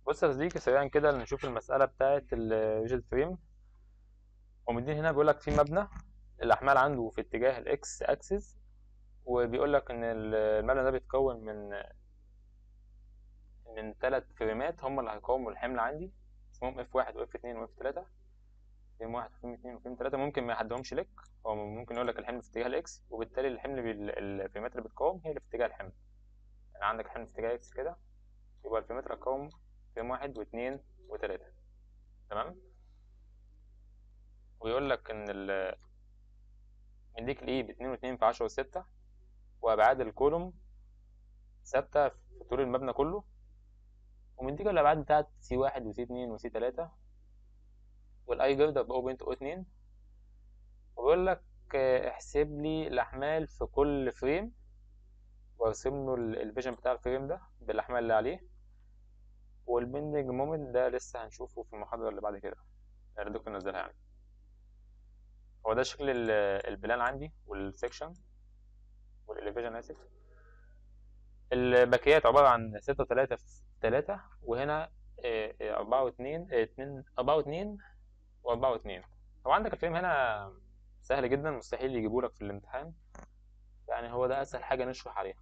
بص يا صديقي سريعا كده نشوف المسألة بتاعة الريجيد فريم ومدين هنا بيقول لك في مبنى الأحمال عنده في اتجاه الإكس أكسس وبيقول لك إن المبنى ده بيتكون من من ثلاث فريمات هم اللي هيقاوموا الحمل عندي اسمهم اف واحد واف اتنين واف تلاتة فريم واحد وفريم اتنين وفريم تلاتة ممكن ما يحدهمش لك هو ممكن يقول لك الحمل في اتجاه الإكس وبالتالي الحمل بال... الفريمات اللي بتقاوم هي اللي في اتجاه الحمل يعني عندك حمل في اتجاه إكس كده يبقى الفريمات اللي هتقاوم فريم واحد واتنين وتلاتة تمام ويقول لك ان ال مديك الاي باتنين واتنين في عشرة وستة وابعاد الكولوم ثابتة في طول المبنى كله ومديك الابعاد بتاعت سي واحد وسي اتنين وسي تلاتة والاي جردر ب 0.02 وبيقول لك احسب لي الاحمال في كل فريم وارسم له الفيجن بتاع الفريم ده بالاحمال اللي عليه والبندنج مومنت ده لسه هنشوفه في المحاضرة اللي بعد كده اللي الدكتور نزلها يعني هو ده شكل البلان عندي والسكشن والإليفيجن آسف الباكيات عبارة عن ستة وتلاتة في تلاتة وهنا أربعة واتنين اتنين أربعة واتنين وأربعة واتنين هو عندك الفريم هنا سهل جدا مستحيل يجيبولك في الامتحان يعني هو ده أسهل حاجة نشرح عليها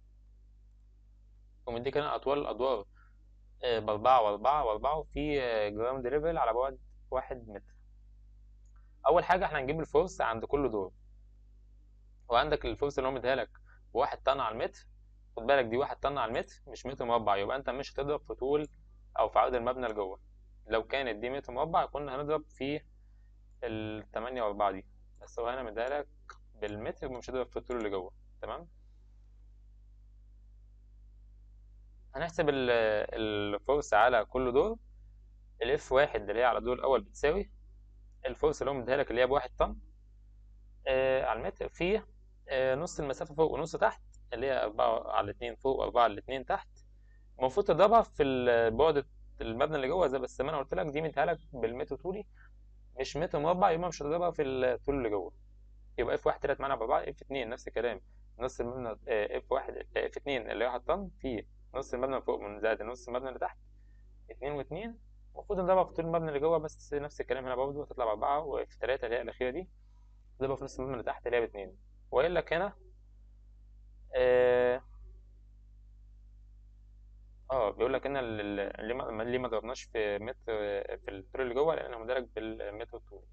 ومديك هنا أطوال الأدوار بأربعة وأربعة وأربعة وفي جراوند ليفل على بعد واحد متر أول حاجة احنا هنجيب الفورس عند كل دور وعندك الفورس اللي هو مديها لك بواحد طن على المتر خد بالك دي واحد طن على المتر مش متر مربع يبقى أنت مش هتضرب في طول أو في عرض المبنى لجوه لو كانت دي متر مربع كنا هنضرب في التمانية وأربعة دي بس هو هنا مديها لك بالمتر مش هتضرب في الطول اللي جوه تمام هنحسب الفورس على كل دور الاف واحد اللي هي على الدور الاول بتساوي الفورس اللي هو مديها لك اللي هي بواحد طن آه على المتر في آه نص المسافه فوق ونص تحت اللي هي أربعة على اتنين فوق وأربعة على اتنين تحت المفروض تضربها في البعد المبنى اللي جوه زي بس ما انا قلت لك دي مديها لك بالمتر طولي مش متر مربع يبقى مش هتضربها في الطول اللي جوه يبقى اف واحد طلعت معانا بأربعة اف اتنين نفس الكلام نص المبنى آه اف واحد اف اتنين اللي هي واحد طن في نص المبنى فوق من زائد نص المبنى اللي تحت اتنين واتنين المفروض نضربها في طول المبنى اللي جوه بس نفس الكلام هنا برضه هتطلع بأربعة وفي تلاتة اللي هي الأخيرة دي نضربها في نص المبنى اللي تحت اللي هي باتنين وقايل لك هنا اه, آه بيقول لك هنا ليه ما ليه ما ضربناش في متر في الطول اللي جوه لأن مدرج بالمتر الطولي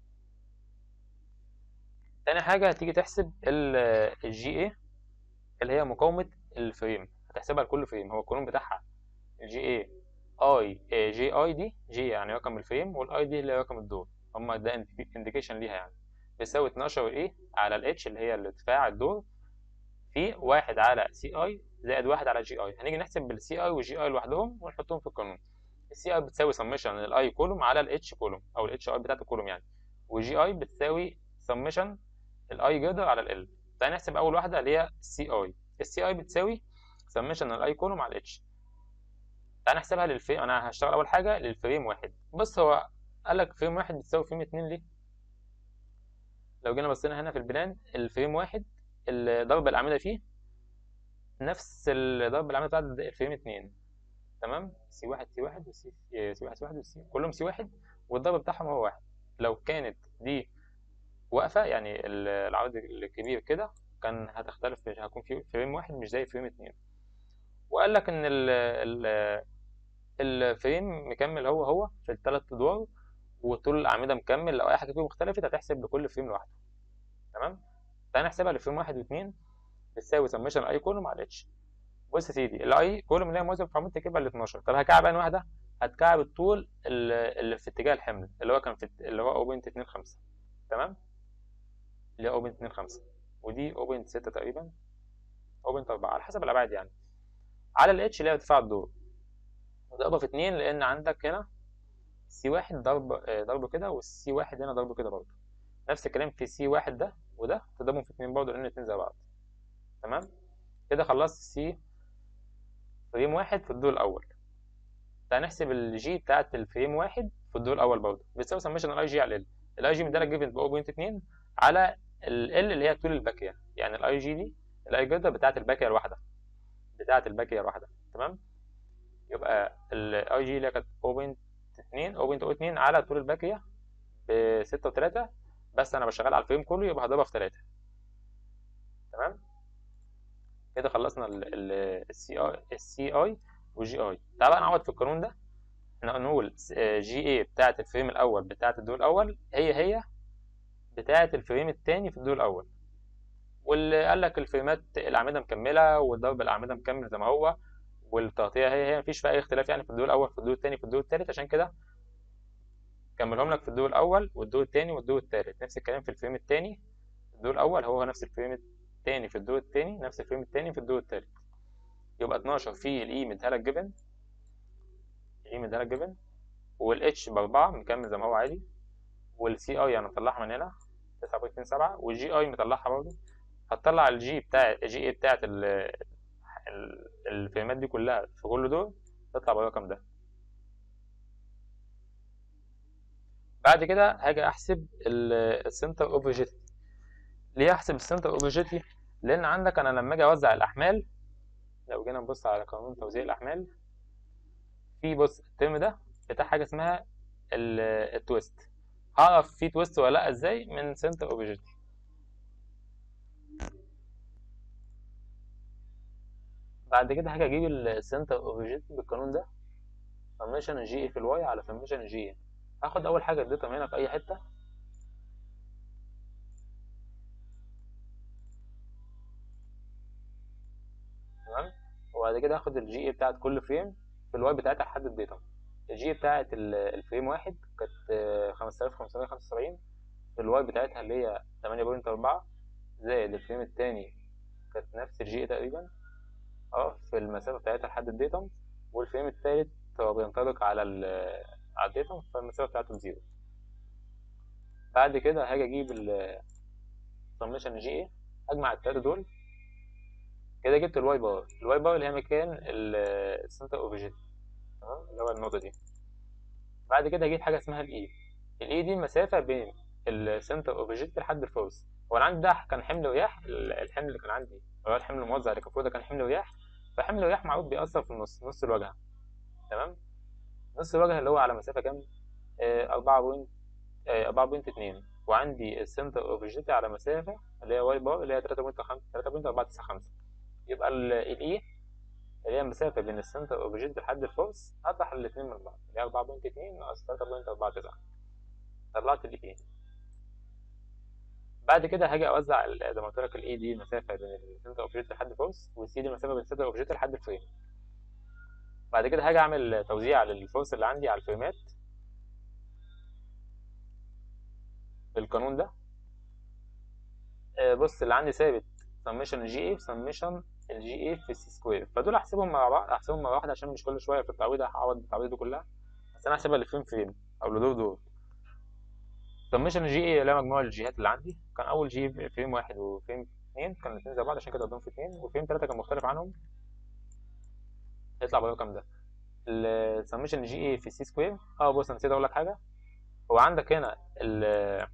تاني حاجة هتيجي تحسب الجي اي اللي هي مقاومة الفريم هتحسبها لكل فريم هو القانون بتاعها الجي اي اي جي اي دي جي يعني رقم الفريم والاي دي اللي هي رقم الدور هما ده انديكيشن ليها يعني بيساوي 12 ايه على الاتش اللي هي الارتفاع الدور في واحد على سي اي زائد واحد على جي اي هنيجي نحسب بالسي اي والجي اي لوحدهم ونحطهم في القانون السي اي بتساوي سمشن الاي كولوم على الاتش كولوم او الاتش اي بتاعت الكولوم يعني والجي اي بتساوي سمشن الاي جدر على ال تعالى نحسب اول واحده اللي هي السي اي السي اي بتساوي سمشن الاي كولوم على الاتش تعال نحسبها للفريم انا هشتغل اول حاجه للفريم واحد بص هو قال لك فريم واحد بتساوي فريم اتنين ليه لو جينا بصينا هنا في البلان الفريم واحد ضرب الاعمده فيه نفس ضرب الاعمده بتاعت الفريم اتنين تمام سي واحد سي واحد وسي سي واحد سي واحد وسي كلهم سي واحد والضرب بتاعهم هو واحد لو كانت دي واقفه يعني العرض الكبير كده كان هتختلف هيكون في فريم واحد مش زي فريم اتنين وقال لك ان ال ال الفريم مكمل هو هو في الثلاث ادوار وطول الاعمده مكمل لو اي حاجه فيهم اختلفت هتحسب لكل فريم لوحده تمام تعالى نحسبها لفريم واحد واثنين بتساوي سمشن اي كولوم على اتش بص يا سيدي الاي كولوم اللي هي موازي في عمود تجيبها ل 12 طب هكعب انهي واحده هتكعب الطول اللي في اتجاه الحمل اللي هو كان في اللي هو 0.25 تمام اللي هي 0.25 ودي 0.6 تقريبا 0.4 على حسب الابعاد يعني على الاتش اللي هي ارتفاع الدور ضربه في اتنين لان عندك هنا سي واحد ضرب ضربه كده والسي واحد هنا ضربه كده برضه نفس الكلام في سي واحد ده وده تضربهم في اتنين برضه لان الاتنين زي بعض تمام كده خلصت سي فريم واحد في الدور الاول تعال نحسب الجي بتاعت الفريم واحد في الدور الاول برضه بتساوي سمشن الاي جي على ال الاي جي مديلك جيفن ب 0.2 على ال اللي هي طول الباكيه يعني الاي جي دي الاي جدر بتاعت الباكيه الواحده بتاعت الباكيه الواحده تمام يبقى الاي جي اللي كانت 0.2 0.02 على طول الباقيه ب 6 و3 بس انا بشتغل على الفريم كله يبقى هضربها في 3 تمام كده خلصنا السي اي السي اي والجي اي تعال بقى نعوض في القانون ده احنا نقول جي اي بتاعه الفريم الاول بتاعه الدور الاول هي هي بتاعه الفريم الثاني في الدور الاول واللي قال لك الفريمات الاعمده مكمله والضرب الاعمده مكمل زي ما هو والتغطيه هي هي مفيش فيها اي اختلاف يعني في الدور الاول في الدور الثاني في الدور الثالث عشان كده كملهم لك في الدور الاول والدور الثاني والدور الثالث نفس الكلام في الفريم الثاني الدور الاول هو نفس الفريم الثاني في الدور الثاني نفس الفريم الثاني في الدور الثالث يبقى 12 في الاي مديها لك جبن الاي مديها لك جبن والاتش باربعة مكمل زي ما هو عادي والسي اي انا مطلعها من هنا 9.27 والجي اي مطلعها برضه هتطلع الجي بتاع الجي اي بتاعت الفريمات دي كلها في كل دور تطلع بالرقم ده بعد كده هاجي احسب السنتر اوف ريجيتي ليه احسب السنتر اوف ريجيتي لان عندك انا لما اجي اوزع الاحمال لو جينا نبص على قانون توزيع الاحمال في بص الترم ده بتاع حاجه اسمها التويست هعرف في تويست ولا لا ازاي من سنتر اوف ريجيتي بعد كده هاجي اجيب السنتر اوف ريجيتي بالقانون ده سميشن جي اي في الواي على سميشن جي اي هاخد اول حاجه اديتهم هنا في اي حته تمام وبعد كده هاخد الجي اي بتاعت كل فريم في الواي بتاعتها لحد الديتا الجي اي بتاعت الفريم واحد كانت 5575 في الواي بتاعتها اللي هي 8.4 زائد الفريم التاني كانت نفس الجي اي تقريبا اه في المسافه بتاعتها لحد الديتم والفريم التالت هو بينطبق على على الديتم فالمسافه بتاعته بزيرو بعد كده هاجي اجيب السميشن جي اي اجمع التلاته دول كده جبت الواي بار الواي بار اللي هي مكان السنتر اوف ريجيتي تمام اللي هو النقطه دي بعد كده هجيب حاجه اسمها الاي الاي دي المسافه بين السنتر اوف ريجيتي لحد الفورس هو انا عندي ده كان حمل رياح الحمل اللي كان عندي اللي هو الحمل الموزع اللي كان فوق ده كان حمل رياح فحمل الرياح معروف بيأثر في النص نص الواجهه تمام نص الواجهه اللي هو على مسافه كام أربعة بوينت أربعة بوينت اتنين وعندي السنتر اوف ريجيتي على مسافه اللي هي واي بار اللي هي تلاتة بوينت خمسة تلاتة بوينت أربعة تسعة خمسة يبقى الاي اللي هي المسافه بين السنتر اوف ريجيتي لحد الفورس هطرح الاثنين من بعض اللي هي أربعة بوينت اتنين ناقص تلاتة بوينت أربعة تسعة طلعت الاي بعد كده هاجي اوزع زي ما قلت لك الاي دي المسافه بين السنتر اوف ريجيتي لحد الفورس والسي دي المسافه بين السنتر اوف ريجيتي لحد الفريم بعد كده هاجي اعمل توزيع للفورس اللي عندي على الفريمات بالقانون ده بص اللي عندي ثابت سميشن الجي اي سميشن الجي اي في السي سكوير فدول احسبهم مع بعض احسبهم مره واحده عشان مش كل شويه في التعويض هعوض التعويض دي كلها بس انا هحسبها لفريم فريم او لدور دور سميشن الجي اي اللي هي مجموع الجيهات اللي عندي كان اول جي فريم واحد وفريم اتنين كانوا الاتنين زي بعض عشان كده قدام في اتنين وفريم تلاته كان مختلف عنهم يطلع بالرقم ده السميشن جي اي في سي سكوير اه بص انا نسيت اقول لك حاجه هو عندك هنا ال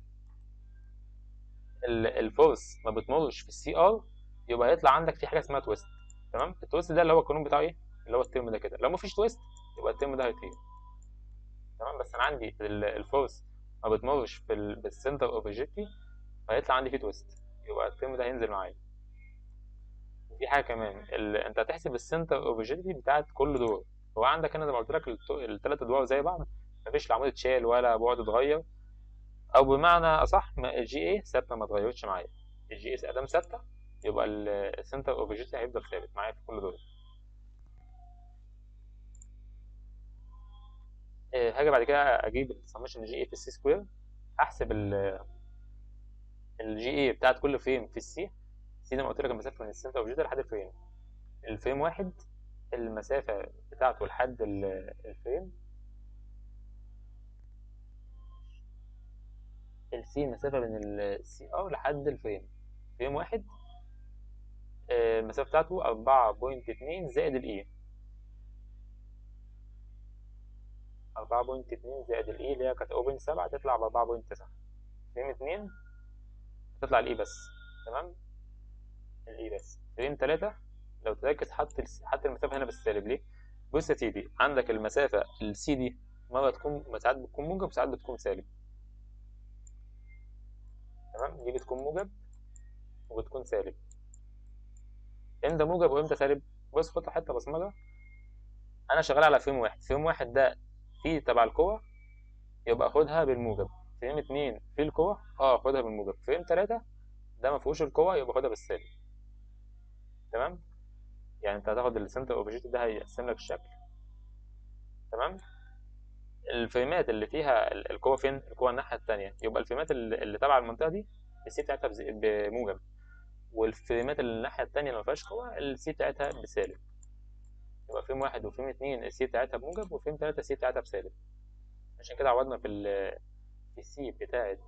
الفورس ما بتمرش في السي ار يبقى هيطلع عندك في حاجه اسمها تويست تمام التويست ده اللي هو القانون بتاعه ايه اللي هو الترم ده كده لو مفيش تويست يبقى الترم ده هيطير تمام بس انا عندي الفورس ما بتمرش في السنتر اوف ريجيتي فهيطلع عندي فيه تويست يبقى الترم ده هينزل معايا في حاجه كمان ال... انت هتحسب السنتر اوف ريجيتي بتاعت كل دور هو عندك هنا زي ما قلت لك الثلاث ادوار زي بعض مفيش العمود اتشال ولا بعد اتغير او بمعنى اصح الجي اي ثابته ما اتغيرتش معايا الجي اي ادام ثابته يبقى السنتر اوف ريجيتي هيفضل ثابت معايا في كل دور هاجي بعد كده اجيب السمشن جي اي في السي سكوير احسب الجي اي بتاعت كل فريم في السي سي زي ما قلت لك المسافه من السنتر اوف ريجيتي لحد الفريم الفريم واحد المسافه بتاعته لحد الفريم السي المسافة بين السي ار لحد الفريم فريم واحد المسافة بتاعته أربعة بوينت اتنين زائد الإي أربعة بوينت اتنين زائد الإي اللي هي كانت أوبن سبعة تطلع بأربعة بوينت تسعة فريم اتنين تطلع الإي بس تمام الإي بس فريم تلاتة لو تركز حط حط المسافة هنا بالسالب ليه؟ بص يا سيدي عندك المسافه السي دي مره تكون ساعات بتكون موجب وساعات بتكون سالب تمام دي بتكون موجب وبتكون سالب امتى موجب وامتى سالب بص خد حته بصمجه انا شغال على فيم واحد فيم واحد ده فيه تبع القوه يبقى خدها بالموجب فيم اتنين فيه القوه اه خدها بالموجب فيم تلاتة ده ما فيهوش القوه يبقى خدها بالسالب تمام يعني انت هتاخد السنتر اوبجكت ده هيقسم لك الشكل تمام الفريمات اللي فيها ال- القوه فين القوه الناحيه التانية يبقى الفريمات اللي اللي تبع المنطقه دي السي بتاعتها بز- بموجب والفريمات اللي الناحيه التانية اللي ما فيهاش قوه السي بتاعتها بسالب يبقى فريم واحد وفريم اتنين السي بتاعتها بموجب وفريم تلاتة السي بتاعتها بسالب عشان كده عوضنا في ال في السي بتاعت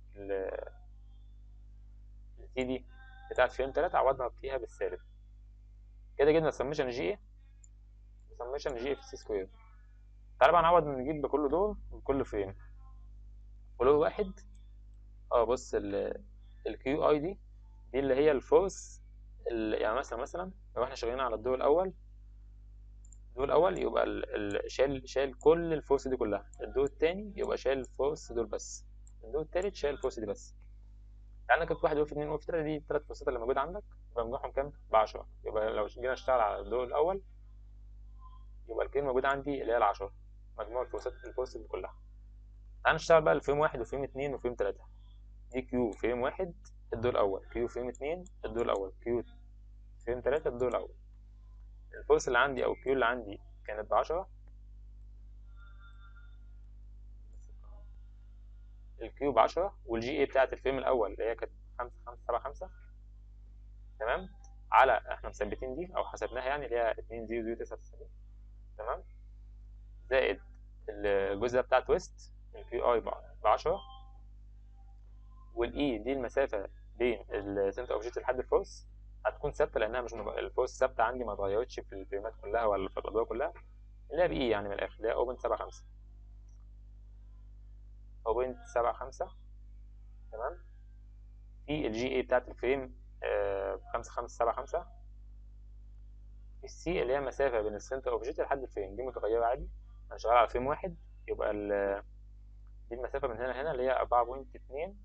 السي دي بتاعت فريم تلاتة عوضنا فيها بالسالب كده جبنا السمشن جي ايه وسمشن جي ايه في السي سكوير تعالى بقى نعوض نجيب بكل دول بكل فريم فلور واحد اه بص الكيو اي دي دي اللي هي الفورس ال- يعني مثلا مثلا لو احنا شغالين على الدور الاول الدور الاول يبقى ال- ال- شايل شايل كل الفورس دي كلها الدور التاني يبقى شايل الفورس دول بس الدور التالت شايل الفورس دي بس يعني عندك واحد وفي اتنين وفي تلاته دي التلات فورسات اللي موجودة عندك يبقى مجموعهم كام؟ بعشرة يبقى لو جينا نشتغل على الدور الأول يبقى الكين موجودة عندي اللي هي العشرة مجموع الفورسات الفورس دي كلها تعال نشتغل بقى الفريم واحد وفريم اتنين وفريم تلاتة دي كيو فريم واحد الدور الأول كيو فريم اتنين الدور الأول كيو فريم تلاتة الدور الأول الفورس اللي عندي أو الكيو اللي عندي كانت بعشرة الكيو بعشرة والجي اي بتاعت الفريم الأول اللي هي كانت خمسة خمسة سبعة خمسة تمام على احنا مثبتين دي أو حسبناها يعني اللي هي اتنين زيرو زيرو تسعة تسعة تمام زائد الجزء ده بتاع تويست الكيو اي بعشرة والاي دي المسافة بين السنتر اوبجكت لحد الفورس هتكون ثابتة لأنها مش مغ... الفورس ثابتة عندي ما اتغيرتش في الفريمات كلها ولا في الأضواء كلها اللي هي بإي يعني من الآخر اللي هي أوبن سبعة خمسة أوبن سبعة خمسة تمام في الجي اي بتاعت الفريم آه خمسة خمسة سبعة خمسة في السي اللي هي مسافة بين السنتر اوبجكت لحد الفريم دي متغيرة عادي أنا شغال على فريم واحد يبقى ال... دي المسافة من هنا لهنا اللي هي أربعة بوينت اتنين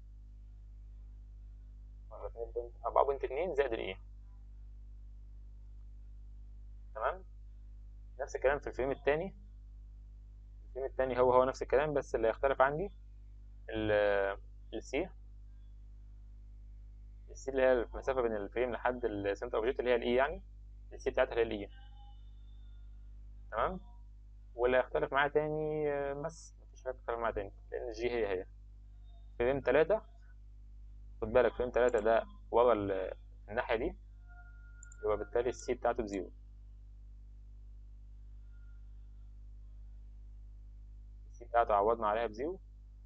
أربعة بوينت اتنين زائد الإيه تمام نفس الكلام في الفريم التاني الفريم التاني هو هو نفس الكلام بس اللي يختلف عندي السي السي اللي هي المسافة بين الفريم لحد السنتر اوبجكت اللي هي الإي يعني السي بتاعتها اللي هي الإي تمام واللي هيختلف معايا تاني بس مفيش حاجة تختلف معايا تاني لأن الجي هي هي فريم تلاتة خد بالك فريم تلاتة ده ورا الناحية دي يبقى بالتالي السي بتاعته بزيرو السي بتاعته عوضنا عليها بزيرو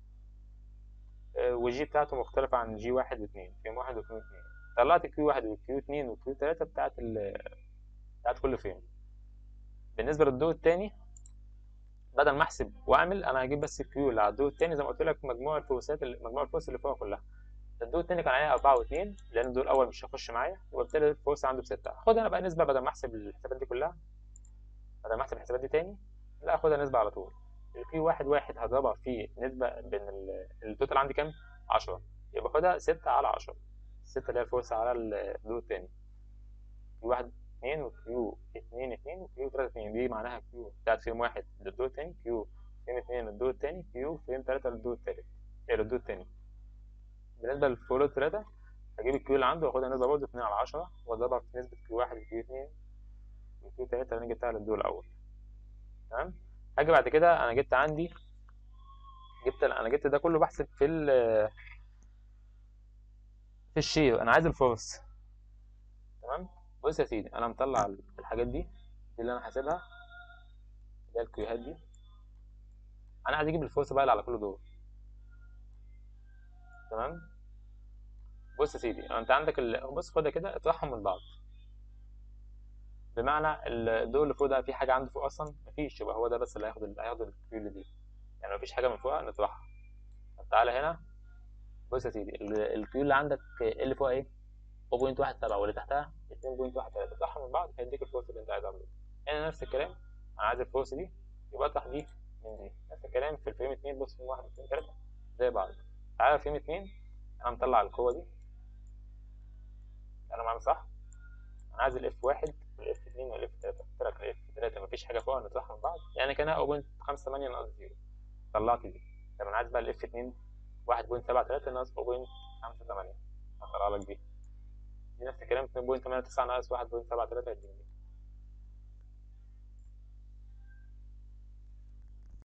والجي بتاعته مختلفة عن جي واحد واتنين فريم واحد وفريم اتنين طلعت كيو واحد وكيو اتنين وكيو تلاتة بتاعت ال بتاعت كل فريم بالنسبة للدور التاني بدل ما احسب واعمل انا هجيب بس الكيو اللي على الدور التاني زي ما قلت لك مجموع الفورسات مجموع الفورس اللي فوقها كلها الدور التاني كان عليها أربعة واتنين لأن الدور الأول مش هيخش معايا وبالتالي الفورس عنده بستة هاخد أنا بقى نسبة بدل ما أحسب الحسابات دي كلها بدل ما أحسب الحسابات دي تاني لا هاخدها نسبة على طول الكيو واحد واحد هضربها في نسبة بين التوتال عندي كام؟ عشرة يبقى خدها ستة على عشرة الستة اللي هي الفورس على الدور التاني كيو واحد اتنين وكيو اتنين اتنين وكيو تلاتة اتنين دي معناها كيو بتاعت فريم واحد للدور التاني كيو فريم اتنين للدور التاني كيو فريم تلاتة للدور التالت إيه للدور التاني بالنسبة للفلور تلاتة هجيب الكيو اللي عنده واخدها نسبة برضه اتنين على عشرة واضربها في نسبة كيو واحد وكيو اتنين وكيو تلاتة اللي أنا جبتها للدور الأول تمام هاجي بعد كده أنا جبت عندي جبت أنا جبت ده كله بحسب في ال في الشير أنا عايز الفورس تمام بص يا سيدي أنا مطلع الحاجات دي دي اللي أنا حاسبها اللي هي الكيوهات دي أنا عايز أجيب الفورس بقى اللي على كل دور تمام بص يا سيدي انت عندك ال... بص خدها كده اطرحهم من بعض بمعنى الدور اللي فوق ده في حاجه عنده فوق اصلا مفيش يبقى هو ده بس اللي هياخد ال... هياخد الكيو اللي دي يعني مفيش حاجه من فوقها نطرحها طب تعالى هنا بص يا سيدي الكيو اللي عندك اللي فوق ايه 0.17 واللي تحتها 2.13 تطرحهم من بعض هيديك الفورس اللي انت عايز تعمله هنا نفس الكلام انا عايز الفورس دي يبقى اطرح دي من دي نفس الكلام في الفريم اتنين بص فريم واحد وفريم تلاتة زي بعض تعالى فريم اتنين انا مطلع القوة دي انا معايا صح انا عايز الاف واحد والاف اتنين والاف تلاتة قلت لك الاف تلاتة مفيش حاجة فوقها نطرحها من بعض يعني كانها اوبن خمسة تمانية ناقص زيرو طلعت دي طب انا عايز بقى الاف اتنين واحد بوينت سبعة تلاتة ناقص اوبن خمسة تمانية هطلع لك دي دي نفس الكلام اتنين بوينت تمانية تسعة ناقص واحد بوينت سبعة تلاتة هيديني دي